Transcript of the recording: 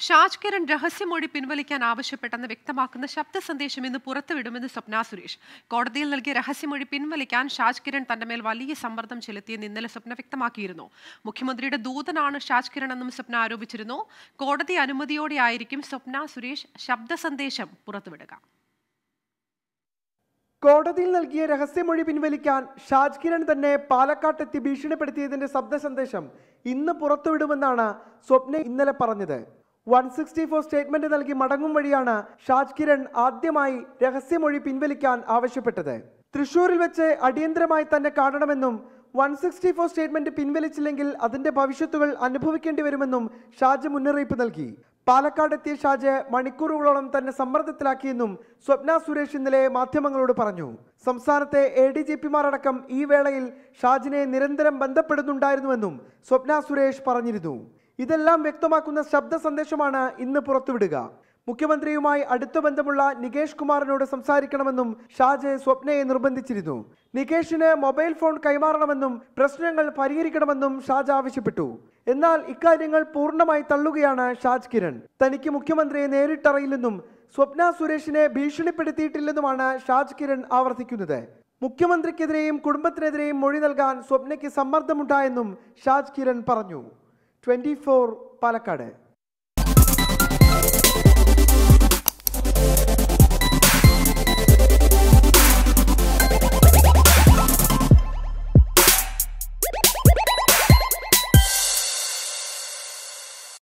ഷാജ് കിരൺ രഹസ്യമൊഴി പിൻവലിക്കാൻ ആവശ്യപ്പെട്ടെന്ന് വ്യക്തമാക്കുന്ന ശബ്ദ സന്ദേശം ഇന്ന് പുറത്തുവിടുമെന്ന് സ്വപ്ന സുരേഷ് കോടതിയിൽ നൽകിയ രഹസ്യമൊഴി പിൻവലിക്കാൻ ഷാജ് കിരൺ തന്റെ മേൽ വലിയ സമ്മർദ്ദം ചെലുത്തിയെന്ന് ഇന്നലെ സ്വപ്ന വ്യക്തമാക്കിയിരുന്നു മുഖ്യമന്ത്രിയുടെ ദൂതനാണ് ഷാജ് കിരൺ എന്നും സ്വപ്ന ആരോപിച്ചിരുന്നു കോടതി അനുമതിയോടെയായിരിക്കും സ്വപ്ന സുരേഷ് ശബ്ദ സന്ദേശം പുറത്തുവിടുക കോടതിയിൽ നൽകിയ രഹസ്യമൊഴി പിൻവലിക്കാൻ ഷാജ് കിരൺ തന്നെ പാലക്കാട്ടെത്തി ഭീഷണിപ്പെടുത്തിയതിന്റെ ശബ്ദ സന്ദേശം ഇന്ന് പുറത്തുവിടുമെന്നാണ് സ്വപ്ന ഇന്നലെ പറഞ്ഞത് വൺ സിക്സ്റ്റി ഫോർ സ്റ്റേറ്റ്മെന്റ് നൽകി മടങ്ങും വഴിയാണ് ഷാജ് കിരൺ ആദ്യമായി രഹസ്യമൊഴി പിൻവലിക്കാൻ ആവശ്യപ്പെട്ടത് തൃശൂരിൽ വെച്ച് അടിയന്തരമായി തന്നെ കാണണമെന്നും വൺ സിക്സ്റ്റി ഫോർ സ്റ്റേറ്റ്മെന്റ് പിൻവലിച്ചില്ലെങ്കിൽ അതിന്റെ ഭവിഷ്യത്തുകൾ അനുഭവിക്കേണ്ടി വരുമെന്നും ഷാജ് മുന്നറിയിപ്പ് നൽകി പാലക്കാട് എത്തിയ ഷാജ് മണിക്കൂറുകളോളം തന്നെ സമ്മർദ്ദത്തിലാക്കിയെന്നും സ്വപ്ന സുരേഷ് ഇന്നലെ മാധ്യമങ്ങളോട് പറഞ്ഞു സംസ്ഥാനത്തെ എ ഡി ജി പിമാർ അടക്കം ഈ വേളയിൽ ഷാജിനെ നിരന്തരം ബന്ധപ്പെടുന്നുണ്ടായിരുന്നുവെന്നും സ്വപ്ന സുരേഷ് പറഞ്ഞിരുന്നു ഇതെല്ലാം വ്യക്തമാക്കുന്ന ശബ്ദ സന്ദേശമാണ് ഇന്ന് പുറത്തുവിടുക മുഖ്യമന്ത്രിയുമായി അടുത്ത ബന്ധമുള്ള നികേഷ് കുമാറിനോട് സംസാരിക്കണമെന്നും ഷാജ് സ്വപ്നയെ നിർബന്ധിച്ചിരുന്നു നികേഷിന് മൊബൈൽ ഫോൺ കൈമാറണമെന്നും പ്രശ്നങ്ങൾ പരിഹരിക്കണമെന്നും ഷാജ് ആവശ്യപ്പെട്ടു എന്നാൽ ഇക്കാര്യങ്ങൾ പൂർണ്ണമായി തള്ളുകയാണ് ഷാജ് കിരൺ തനിക്ക് മുഖ്യമന്ത്രിയെ നേരിട്ടറിയില്ലെന്നും സ്വപ്ന സുരേഷിനെ ഭീഷണിപ്പെടുത്തിയിട്ടില്ലെന്നുമാണ് ഷാജ് കിരൺ ആവർത്തിക്കുന്നത് മുഖ്യമന്ത്രിക്കെതിരെയും കുടുംബത്തിനെതിരെയും മൊഴി നൽകാൻ സ്വപ്നയ്ക്ക് സമ്മർദ്ദമുണ്ടായെന്നും ഷാജ് കിരൺ പറഞ്ഞു ട്വന്റി പാലക്കാട്